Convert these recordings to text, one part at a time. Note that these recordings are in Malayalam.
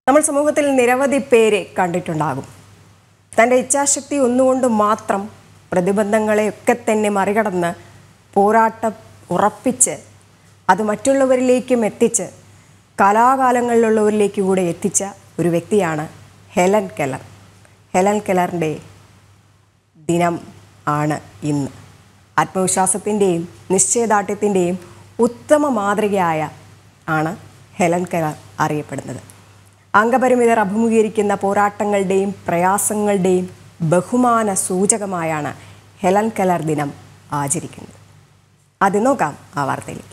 നമ്മൾ സമൂഹത്തിൽ നിരവധി പേരെ കണ്ടിട്ടുണ്ടാകും തൻ്റെ ഇച്ഛാശക്തി ഒന്നുകൊണ്ട് മാത്രം പ്രതിബന്ധങ്ങളെയൊക്കെ തന്നെ മറികടന്ന് പോരാട്ടം ഉറപ്പിച്ച് അത് മറ്റുള്ളവരിലേക്കും എത്തിച്ച് കലാകാലങ്ങളിലുള്ളവരിലേക്ക് കൂടെ എത്തിച്ച ഒരു വ്യക്തിയാണ് ഹെലൻ കെലർ ഹെലൻ കെലറിൻ്റെ ദിനം ആണ് ഇന്ന് ആത്മവിശ്വാസത്തിൻ്റെയും നിശ്ചയദാർഢ്യത്തിൻ്റെയും ഉത്തമ മാതൃകയായ ആണ് ഹെലൻ കെലർ അറിയപ്പെടുന്നത് അംഗപരിമിതർ അഭിമുഖീകരിക്കുന്ന പോരാട്ടങ്ങളുടെയും പ്രയാസങ്ങളുടെയും ബഹുമാന സൂചകമായാണ് ഹെലൻ കെലർ ദിനം ആചരിക്കുന്നത് അത് നോക്കാം ആ വാർത്തയിലേക്ക്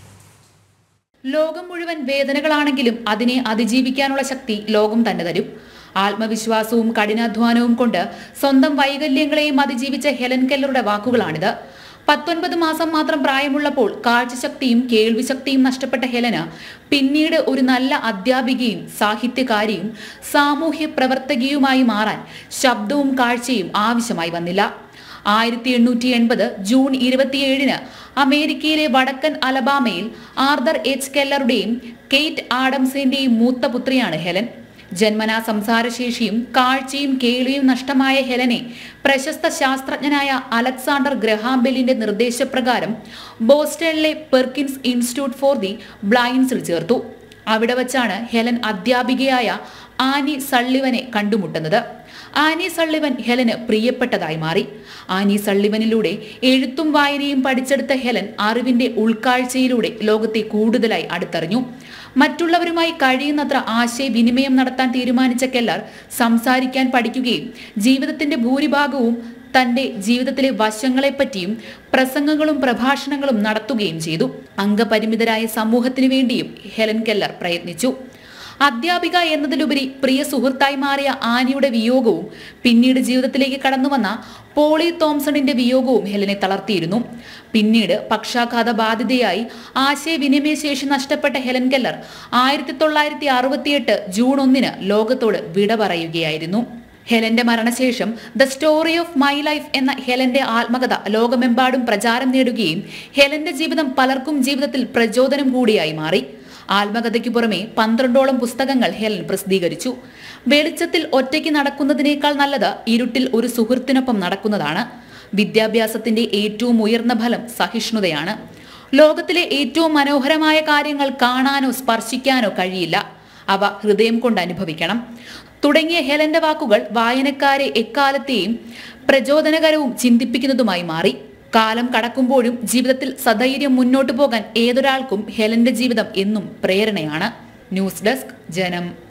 ലോകം മുഴുവൻ വേദനകളാണെങ്കിലും അതിനെ അതിജീവിക്കാനുള്ള ശക്തി ലോകം തന്നെ തരും ആത്മവിശ്വാസവും കഠിനാധ്വാനവും കൊണ്ട് സ്വന്തം വൈകല്യങ്ങളെയും അതിജീവിച്ച ഹെലൻ കെല്ലറുടെ വാക്കുകളാണിത് പത്തൊൻപത് മാസം മാത്രം പ്രായമുള്ളപ്പോൾ കാഴ്ചശക്തിയും കേൾവിശക്തിയും നഷ്ടപ്പെട്ട ഹെലന് പിന്നീട് ഒരു നല്ല അധ്യാപികയും സാഹിത്യകാരിയും സാമൂഹ്യ പ്രവർത്തകയുമായി മാറാൻ ശബ്ദവും കാഴ്ചയും ആവശ്യമായി വന്നില്ല ആയിരത്തി എണ്ണൂറ്റി എൺപത് ജൂൺ ഇരുപത്തിയേഴിന് അമേരിക്കയിലെ വടക്കൻ അലബാമയിൽ ആർദർ എച്ച് കെല്ലറുടെയും കെയ്റ്റ് ആഡംസിന്റെയും മൂത്ത പുത്രിയാണ് ഹെലൻ ജന്മനാ സംസാരശേഷിയും കാഴ്ചയും കേൾവിയും നഷ്ടമായ ഹെലനെ പ്രശസ്ത ശാസ്ത്രജ്ഞനായ അലക്സാണ്ടർ ഗ്രഹാംബെല്ലിന്റെ നിർദ്ദേശപ്രകാരം ബോസ്റ്റണിലെ പെർക്കിൻസ് ഇൻസ്റ്റിറ്റ്യൂട്ട് ഫോർ ദി ബ്ലൈൻഡ്സിൽ ചേർത്തു അവിടെ വച്ചാണ് ഹെലൻ അധ്യാപികയായ ആനി സള്ളിവനെ കണ്ടുമുട്ടുന്നത് ആനി സള്ളിവൻ ഹെലന് പ്രിയപ്പെട്ടതായി മാറി ആനി സള്ളിവനിലൂടെ എഴുത്തും വായനയും പഠിച്ചെടുത്ത ഹെലൻ അറിവിന്റെ ഉൾക്കാഴ്ചയിലൂടെ ലോകത്തെ കൂടുതലായി അടുത്തറിഞ്ഞു മറ്റുള്ളവരുമായി കഴിയുന്നത്ര ആശയവിനിമയം നടത്താൻ തീരുമാനിച്ച കെല്ലർ സംസാരിക്കാൻ പഠിക്കുകയും ജീവിതത്തിന്റെ ഭൂരിഭാഗവും തന്റെ ജീവിതത്തിലെ വശങ്ങളെപ്പറ്റിയും പ്രസംഗങ്ങളും പ്രഭാഷണങ്ങളും നടത്തുകയും ചെയ്തു അംഗപരിമിതരായ സമൂഹത്തിനു വേണ്ടിയും ഹെലൻ കെല്ലർ പ്രയത്നിച്ചു അധ്യാപിക എന്നതിലുപരി പ്രിയ സുഹൃത്തായി മാറിയ ആനിയുടെ വിയോഗവും പിന്നീട് ജീവിതത്തിലേക്ക് കടന്നുവന്ന പോളി തോംസണിന്റെ വിയോഗവും ഹെലനെ തളർത്തിയിരുന്നു പിന്നീട് പക്ഷാഘാത ബാധിതയായി ആശയവിനിമയ ശേഷി നഷ്ടപ്പെട്ട ഹെലൻ കെല്ലർ ആയിരത്തി തൊള്ളായിരത്തി അറുപത്തിയെട്ട് ജൂൺ ഒന്നിന് ലോകത്തോട് വിട പറയുകയായിരുന്നു ഹെലന്റെ മരണശേഷം the story of my life എന്ന ഹെലന്റെ ആത്മകഥ ലോകമെമ്പാടും പ്രചാരം നേടുകയും ഹെലന്റെ ജീവിതം പലർക്കും ജീവിതത്തിൽ പ്രചോദനം കൂടിയായി മാറി ആത്മകഥയ്ക്ക് പുറമെ പന്ത്രണ്ടോളം പുസ്തകങ്ങൾ ഹെലൻ പ്രസിദ്ധീകരിച്ചു വെളിച്ചത്തിൽ ഒറ്റയ്ക്ക് നടക്കുന്നതിനേക്കാൾ നല്ലത് ഇരുട്ടിൽ ഒരു സുഹൃത്തിനൊപ്പം നടക്കുന്നതാണ് വിദ്യാഭ്യാസത്തിന്റെ ഏറ്റവും ഉയർന്ന ഫലം സഹിഷ്ണുതയാണ് ലോകത്തിലെ ഏറ്റവും മനോഹരമായ കാര്യങ്ങൾ കാണാനോ സ്പർശിക്കാനോ കഴിയില്ല അവ ഹൃദയം കൊണ്ട് അനുഭവിക്കണം തുടങ്ങിയ ഹെലന്റെ വാക്കുകൾ വായനക്കാരെ എക്കാലത്തെയും പ്രചോദനകരവും ചിന്തിപ്പിക്കുന്നതുമായി മാറി കാലം കടക്കുമ്പോഴും ജീവിതത്തിൽ സധൈര്യം മുന്നോട്ടു പോകാൻ ഏതൊരാൾക്കും ഹെലന്റെ ജീവിതം എന്നും പ്രേരണയാണ് ന്യൂസ് ഡെസ്ക് ജനം